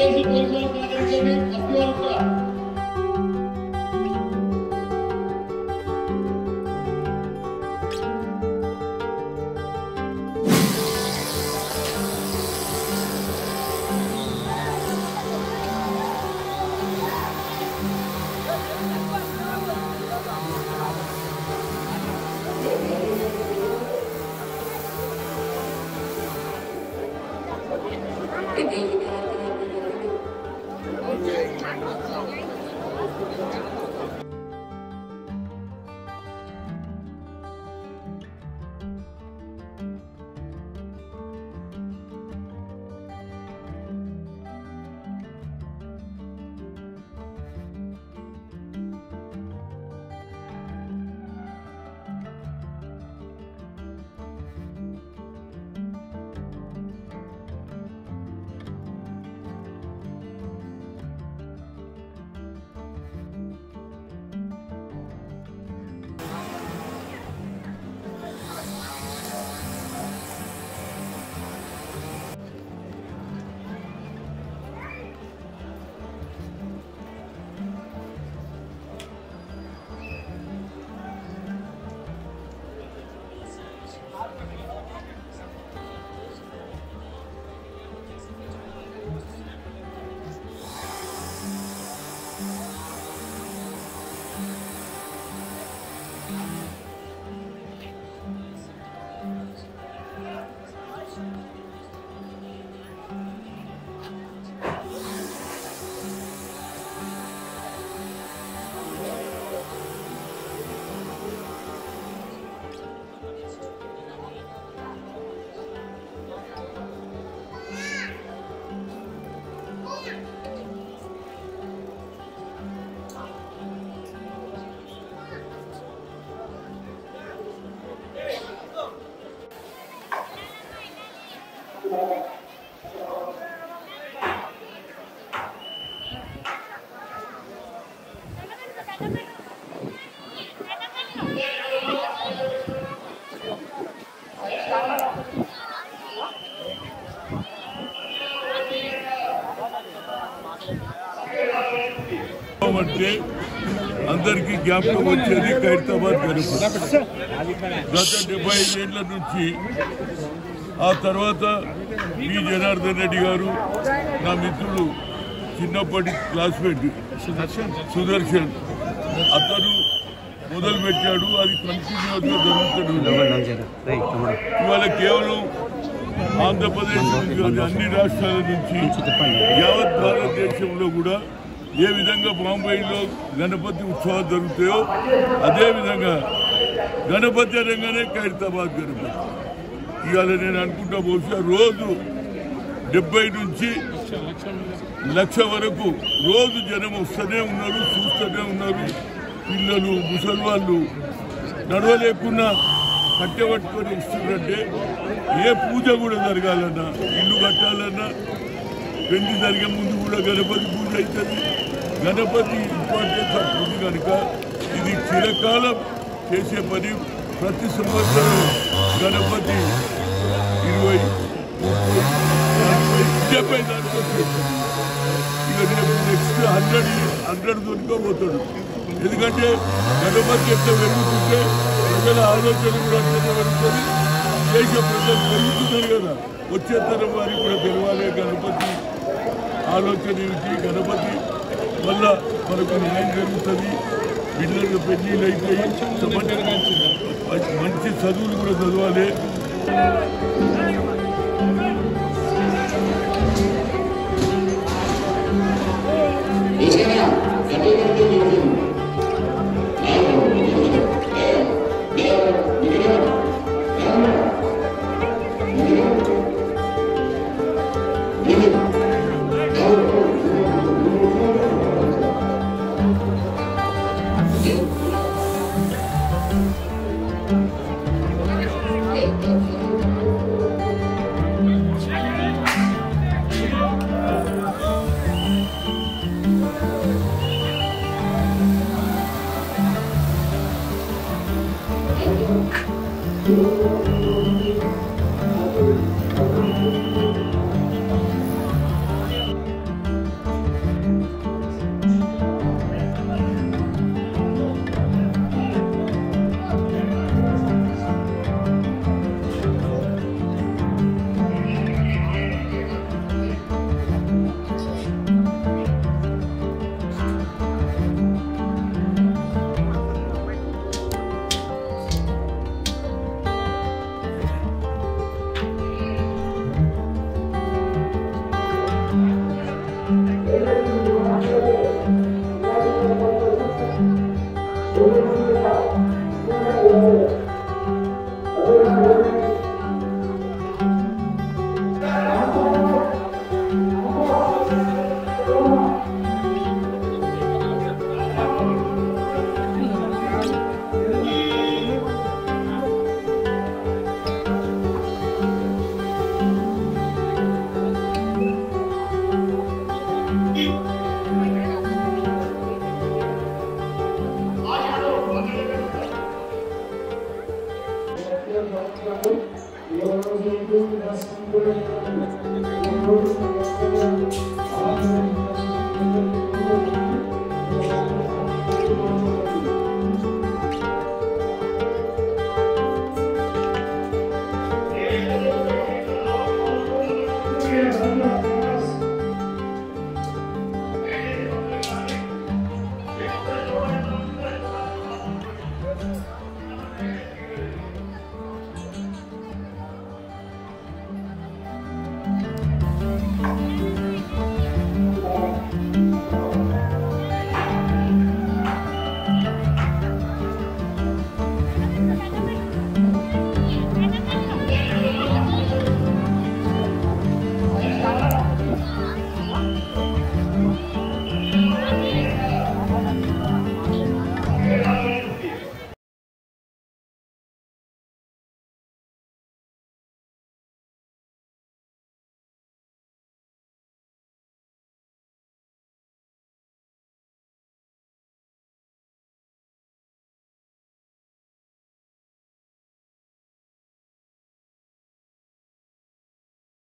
దయచేసి పోలీసులు సహకరించండి అత్యవసర అంటే అందరికీ జ్ఞాపకం వచ్చేది ఖైరతాబాద్ గణపతి గత డెబ్బై ఐదేళ్ల నుంచి ఆ తర్వాత పి జనార్దన్ రెడ్డి గారు నా మిత్రుడు చిన్నప్పటి క్లాస్మేట్ సుదర్శన్ అతను మొదలు పెట్టాడు అది కంటిన్యూస్గా జరుగుతుంది ఇవాళ కేవలం ఆంధ్రప్రదేశ్ నుంచి కాదు, అన్ని రాష్ట్రాల నుంచి యావత్ భారతదేశంలో కూడా ఏ విధంగా బాంబేలో గణపతి ఉత్సవాలు జరుగుతాయో అదే విధంగా గణపతి రంగానే ఖైరతాబాద్ గణపతి ఇవాళ నేను అనుకుంటా బహుశా రోజు డెబ్బై నుంచి లక్ష వరకు రోజు జనం వస్తూనే ఉన్నారు చూస్తూనే ఉన్నారు పిల్లలు ముసలి వాళ్ళు నడవలేకున్నా కట్టెపట్టుకొని ఇస్తుందంటే ఏ పూజ కూడా జరగాలన్నా ఇల్లు కట్టాలన్నా పెళ్లి జరిగే ముందు కూడా గణపతి పూజ అవుతుంది గణపతి ఇంపార్టెన్స్ ఆఫ్ ఉంది కనుక ఇది చిరకాలం చేసే పని ప్రతి సంవత్సరం గణపతి ఇరవై ముప్పై నలభై డెబ్బై దానికి వస్తుంది. ఇక రేపు నెక్స్ట్ హండ్రెడ్ హండ్రెడ్ దొరకపోతాడు ఎందుకంటే గణపతి ఎట్లా పెరుగుతుంటే ప్రజల ఆలోచన కూడా అట్లా పెరుగుతుంది దేశ ప్రజలు పెరుగుతున్నారు కదా వచ్చే తరం వారికి కూడా తెలవాలి గణపతి ఆలోచన ఏమిటి గణపతి వల్ల మనకు న్యాయం జరుగుతుంది పిల్లలకు పెళ్లిళ్ళు అవుతాయి మంచి చదువులు కూడా చదవాలి Thank you.